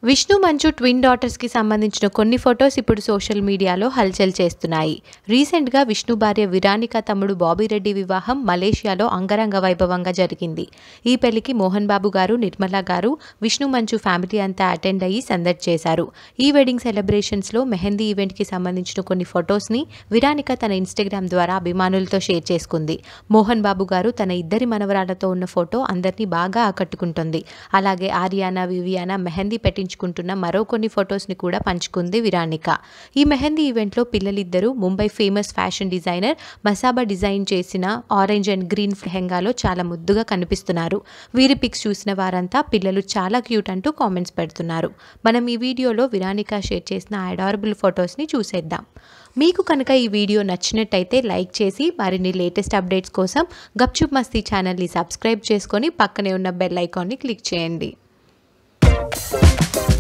విష్ణు మంచు ట్విన్ డాటర్స్కి సంబంధించిన కొన్ని ఫొటోస్ ఇప్పుడు సోషల్ మీడియాలో హల్చల్ చేస్తున్నాయి రీసెంట్గా విష్ణు భార్య విరానిక తమ్ముడు బాబీ రెడ్డి వివాహం మలేషియాలో అంగరంగ వైభవంగా జరిగింది ఈ పెళ్లికి మోహన్ బాబు గారు నిర్మల గారు విష్ణు మంచు ఫ్యామిలీ అంతా అటెండ్ అయ్యి సందడి చేశారు ఈ వెడ్డింగ్ సెలబ్రేషన్స్లో మెహందీ ఈవెంట్కి సంబంధించిన కొన్ని ఫొటోస్ని విరానిక తన ఇన్స్టాగ్రామ్ ద్వారా అభిమానులతో షేర్ చేసుకుంది మోహన్ బాబు గారు తన ఇద్దరి మనవరాలతో ఉన్న ఫోటో అందరినీ బాగా ఆకట్టుకుంటుంది అలాగే ఆర్యానా వివియానా మెహందీ పెట్టించుకుంటున్న మరో కొన్ని ఫొటోస్ని కూడా పంచుకుంది విరానిక ఈ మెహందీ ఈవెంట్లో పిల్లలిద్దరూ Mumbai famous fashion designer Masaba design చేసిన ఆరెంజ్ అండ్ గ్రీన్ లెహెంగాలో చాలా ముద్దుగా కనిపిస్తున్నారు వీరి పిక్స్ చూసిన వారంతా పిల్లలు చాలా క్యూట్ అంటూ కామెంట్స్ పెడుతున్నారు మనం ఈ వీడియోలో విరానిక షేర్ చేసిన అడారబుల్ ఫొటోస్ని చూసేద్దాం మీకు కనుక ఈ వీడియో నచ్చినట్టయితే లైక్ చేసి మరిన్ని లేటెస్ట్ అప్డేట్స్ కోసం గప్చుప్ మస్తీ ఛానల్ని సబ్స్క్రైబ్ చేసుకొని పక్కనే ఉన్న బెల్ ఐకాన్ని క్లిక్ చేయండి